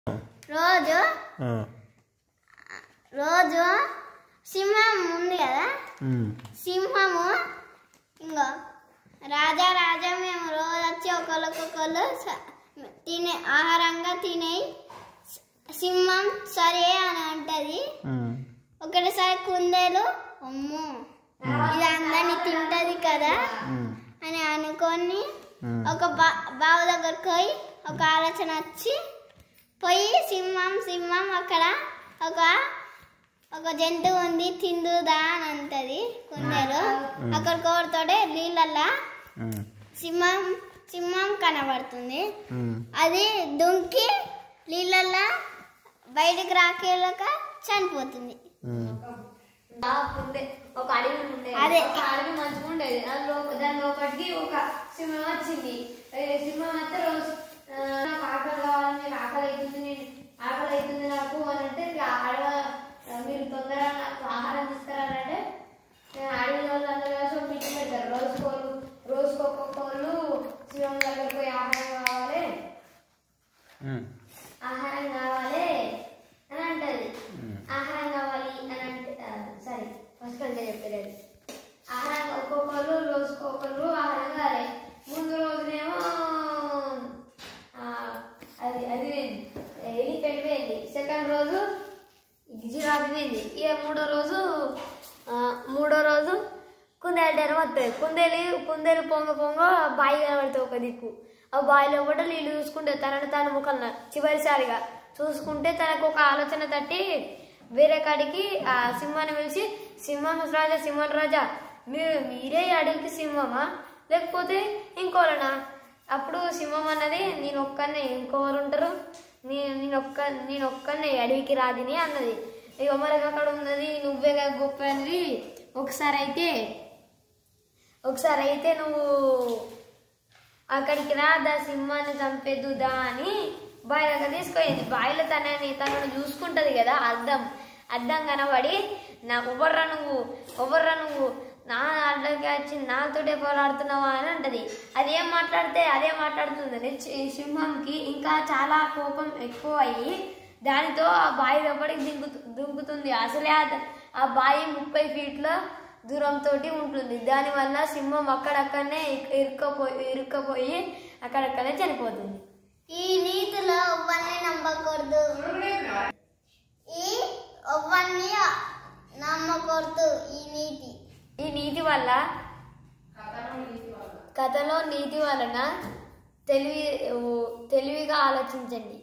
రోజు ఆ, రోజు సింహం ఉంది కదా ఉమ్, సింహము ఇంకో రాజా రాజా మేము రోజు వచ్చి ఒకరికొకరు స- తినే ఆహారంగా తినే సింహం సరే అని అంటది ఉమ్, ఒకటిసారి కుందేలు అమ్మో ఇది అందరిని తింటది కదా ఉమ్, అని అనుకొని ఉమ్, ఒక బా బావు దగ్గరకు పోయి ఒక ఆలోచన వచ్చి పోయి సింహం సింహం అక్కడ ఒక ఒక జంతువు ఉంది తిందుదా అని అంటది కుందేలు అక్కడ కోరుతోటే నీళ్ళల్లా ఉమ్, సింహం సింహం కనబడుతుంది ఉమ్, అది దుంకి నీళ్ళల్లా బయటికి రాకేలాక చనిపోతుంది ఉమ్, ఉండే ఒక అడవి ఉండే అదే. ఒక అడవి మంచిగా ఉండేది అందులో దాని లోపలికి ఒక సింహం వచ్చింది ఏ సింహం అయితే రోజు ఆ, నాకు ఆకలి కావాలి మీకు ఆకలి అవుతుంది నేను ఆకలి అవుతుంది నాకు అని అంటే ఇక అడవ ఆ, మీరు తొందరగా నాకు ఆహారం తీసుకురాలంటే నేను అడవి వాళ్ళందరూ కలిసి ఒక మీటింగ్ పెడతారు రోజుకోరు రోజుకు ఒక్కొక్కరు సింహం దగ్గరికి పోయి ఆహారం కావాలి ఉమ్, ఆహారం కావాలి అని అంటది ఉమ్. ఆహారం కావాలి అని అంటే సారీ ఫస్ట్ అంటే చెప్పలేదు ఆహారం ఒక్కొక్కరు రోజుకొకరు ఆహారం కావాలి ముందు రోజునేమో ఆ, అది అది పోయింది ఎలిఫెంట్ పోయింది సెకండ్ రోజు జిరాఫీ పోయింది ఇక మూడో రోజు ఆ, మూడో రోజు కుందేలు డెరం వస్తుంది కుందేలు కుందేలు పొంగ పొంగ బావి కనబడుతుంది ఒక దిక్కు ఆ బావిలో కూడా నీళ్ళు చూసుకుంటే తనని తాను ముఖంలో చివరిసారిగా చూసుకుంటే తనకు ఒక ఆలోచన తట్టి వేరే కాడికి ఆ సింహాన్ని పిలిచి సింహం రాజా సింహం రాజా మీరు మీరే ఈ అడవికి సింహమా లేకపోతే ఇంకోరనా అప్పుడు సింహం అన్నది నేను ఒక్కనే ఇంకోరు ఉంటారు నేను నేను ఒక్క నేను ఒక్కనే అడవికి రాదిని అన్నది ఇక మరి అక్కడ ఉన్నది నువ్వేగా గొప్ప అనేది ఒకసారి అయితే ఒకసారి అయితే నువ్వు అక్కడికి రా దా సింహాన్ని చంపేద్దుదా అని బావి దగ్గర తీసుకుపోయింది బావిలో తనని తనను చూసుకుంటది కదా అద్దం అద్దం కనబడి నా ఎవర్రా నువ్వు ఎవర్రా నువ్వు నా అడ్డకి వచ్చి నాతోటే పోరాడుతున్నావా అని అంటది అదేం మాట్లాడితే అదే మాట్లాడుతుందని చి- సింహంకి ఇంకా చాలా కోపం ఎక్కువ అయ్యి దానితో ఆ బావి లోపలికి దింగు దుంకుతుంది అసలే ఆ- ఆ బావి ముప్పై ఫీట్ల దూరంతో ఉంటుంది దానివల్ల సింహం అక్కడక్కడనే ఇక్- ఇరుక్కపోయి ఇరుక్కపోయి అక్కడక్కడనే చనిపోతుంది ఈ నీతిలో ఎవ్వరిని నమ్మకూడదు ఈ ఎవ్వరిని నమ్మకూడదు ఈ నీతి ఈ నీతి వల్ల కథలో నీతి వలన తెలివి తెలివిగా ఆలోచించండి